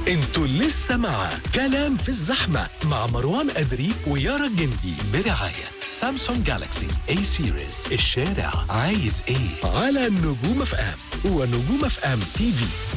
انتوا لسه مع كلام في الزحمة مع مروان أدري ويارا الجندي برعاية سامسونج جالاكسي اي سيريز الشارع عايز ايه على نجوم اف ام ونجوم اف ام تي في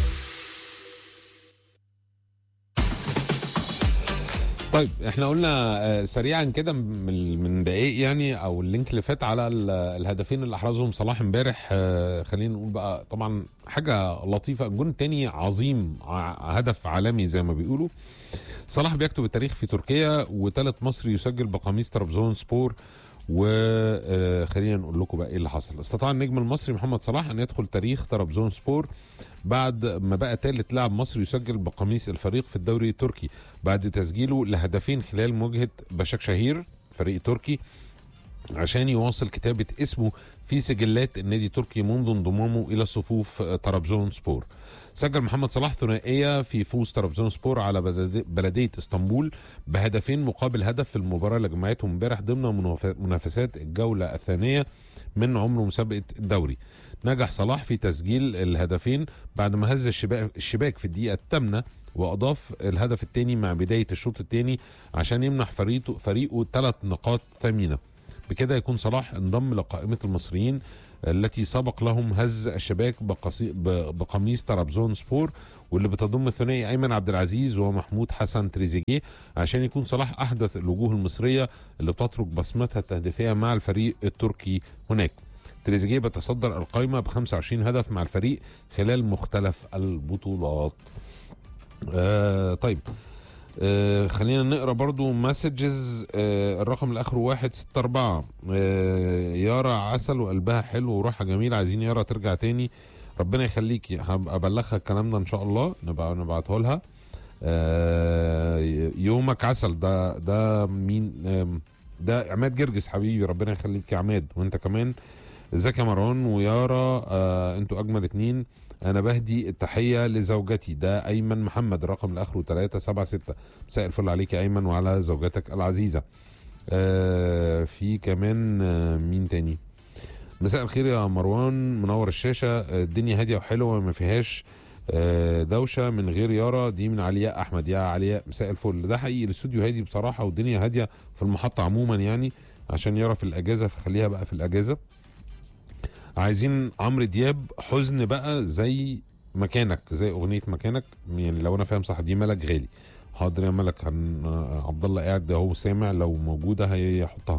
طيب احنا قلنا آه، سريعا كده من من دقايق يعني او اللينك اللي فات على ال- الهدفين اللي احرزهم صلاح امبارح آه، خلينا نقول بقى طبعا حاجه لطيفه الجون التاني عظيم ع- هدف عالمي زي ما بيقولوا صلاح بيكتب التاريخ في تركيا وثالث مصري يسجل بقميص طرابزون سبور وخلينا نقول لكم بقى ايه اللي حصل استطاع النجم المصري محمد صلاح ان يدخل تاريخ طرابزون سبور بعد ما بقى ثالث لاعب مصري يسجل بقميص الفريق في الدوري التركي بعد تسجيله لهدفين خلال مواجهه بشك شهير فريق تركي عشان يواصل كتابة اسمه في سجلات النادي التركي منذ انضمامه إلى صفوف طرابزون سبور سجل محمد صلاح ثنائية في فوز طرابزون سبور على بلد- بلدية اسطنبول بهدفين مقابل هدف في المباراة اللي جمعتهم امبارح ضمن مناف- منافسات الجولة الثانية من عمر مسابقة الدوري نجح صلاح في تسجيل الهدفين بعد ما هز الشباك, الشباك في الدقيقة الثامنة وأضاف الهدف الثاني مع بداية الشوط الثاني عشان يمنح فريقه فريقه ثلاث نقاط ثمينة بكده يكون صلاح انضم لقائمة المصريين التي سبق لهم هز الشباك بقصي- ب- بقميص طرابزون سبور واللي بتضم الثنائي ايمن عبد العزيز ومحمود حسن تريزيجيه عشان يكون صلاح احدث الوجوه المصريه اللي بتترك بصمتها التهديفيه مع الفريق التركي هناك. تريزيجيه بتصدر القائمه ب 25 هدف مع الفريق خلال مختلف البطولات. آه طيب آه خلينا نقرا برضو مسجز آه الرقم اللي اخره واحد ستة أربعة آه يارا عسل وقلبها حلو وروحها جميل عايزين يارا ترجع تاني ربنا يخليكي هبقى ابلغها الكلام ده ان شاء الله نبقى نبعته لها آه يومك عسل ده ده مين آم، ده عماد جرجس حبيبي ربنا يخليك يا عماد وانت كمان ازيك يا مروان ويارا آه انتوا اجمل اتنين انا بهدي التحيه لزوجتي ده ايمن محمد الرقم اللي اخره 376 مساء الفل عليك يا ايمن وعلى زوجتك العزيزه آه في كمان آه مين تاني مساء الخير يا مروان منور الشاشه آه، الدنيا هاديه وحلوه ما فيهاش آه، دوشه من غير يارا دي من علياء احمد يا علياء مساء الفل ده حقيقي الاستوديو هادي بصراحه والدنيا هاديه في المحطه عموما يعني عشان يارا في الاجازه فخليها بقى في الاجازه عايزين عمرو دياب حزن بقى زي مكانك زي اغنيه مكانك يعني لو انا فاهم صح دي ملك غالي حاضر يا ملك هن... آه، عبد الله قاعد اهو سامع لو موجوده هيحطها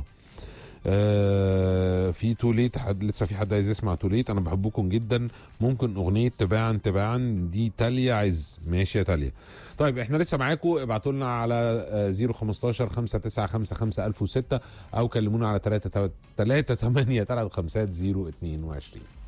آه في توليت حد لسه في حد عايز يسمع توليت انا بحبكم جدا ممكن اغنيه تباعا تباعا دي تاليا عز ماشي يا تاليا طيب احنا لسه معاكم ابعتوا لنا على آه، 015 5955 1006 او كلمونا على 3 3 8 3 5 0 22